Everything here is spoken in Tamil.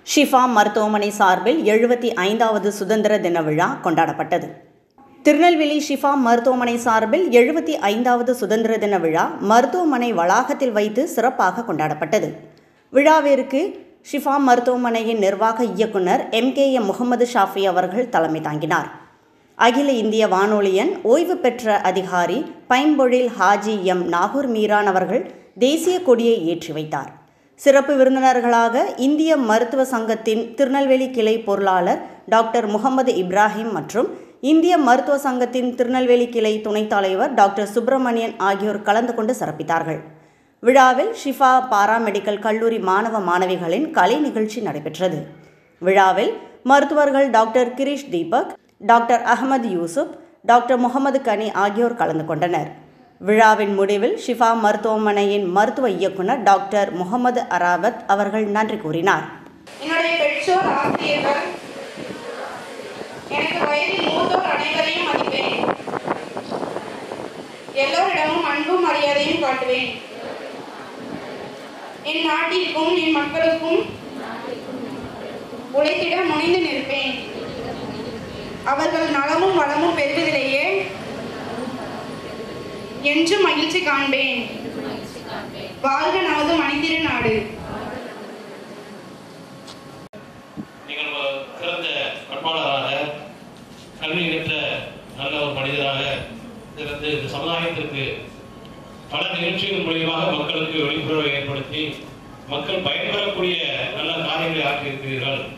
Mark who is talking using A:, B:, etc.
A: ஷிஃபா மருத்துவமனை சார்பில் எழுபத்தி ஐந்தாவது சுதந்திர தின விழா கொண்டாடப்பட்டது திருநெல்வேலி ஷிஃபா மருத்துவமனை சார்பில் எழுபத்தி ஐந்தாவது சுதந்திர தின விழா மருத்துவமனை வளாகத்தில் வைத்து சிறப்பாக கொண்டாடப்பட்டது விழாவிற்கு ஷிஃபா மருத்துவமனையின் நிர்வாக இயக்குனர் M K M Mohammed Shafi அவர்கள் தலைமை தாங்கினார் அகில இந்திய வானொலியன் ஓய்வு பெற்ற அதிகாரி பைம்பொழில் ஹாஜி எம் நாகூர் மீரான் அவர்கள் தேசிய கொடியை ஏற்றி வைத்தார் சிறப்பு விருந்தினர்களாக இந்திய மருத்துவ சங்கத்தின் திருநெல்வேலி கிளை பொருளாளர் டாக்டர் முகமது இப்ராஹிம் மற்றும் இந்திய மருத்துவ சங்கத்தின் திருநெல்வேலி கிளை துணைத் தலைவர் டாக்டர் சுப்பிரமணியன் ஆகியோர் கலந்து கொண்டு சிறப்பித்தார்கள் விழாவில் ஷிஃபா பாராமெடிக்கல் கல்லூரி மாணவ மாணவிகளின் கலை நிகழ்ச்சி நடைபெற்றது விழாவில் மருத்துவர்கள் doctor Girish Deepak doctor Ahmed Yusuf doctor Mohammed Gani ஆகியோர் கலந்து கொண்டனர் விழாவின் முடிவில் ஷிஃபா மருத்துவமனையின் மருத்துவ இயக்குனர் டாக்டர் முகமது அராவத் அவர்கள் நன்றி கூறினார்
B: என்னுடைய பெற்றோர் ஆசிரியர்கள் எனக்கு வயதில் மூத்தோர் அனைவரையும் மதிப்பேன் எல்லோரிடமும் அன்பும் மரியாதையும் காட்டுவேன் என் நாட்டிற்கும் என் மக்களுக்கும் உழைத்திட முனைந்து நிற்பேன் அவர்கள் நலமும் வளமும் பெறுவதிலேயே என்றும் மகிழ்ச்சி காண்பேன் வாழ்க நமது மனிதிரு நாடு
C: நீங்கள் ஒரு சிறந்த பண்பாளராக கல்வி கற்ற நல்ல ஒரு மனிதராக சிறந்து இந்த சமுதாயத்திற்கு பல நிகழ்ச்சிகள் மூலியமாக மக்களுக்கு விழிப்புணர்வை ஏற்படுத்தி மக்கள் பயன்பெறக்கூடிய நல்ல காரியங்களை ஆற்றியிருக்கிறீர்கள்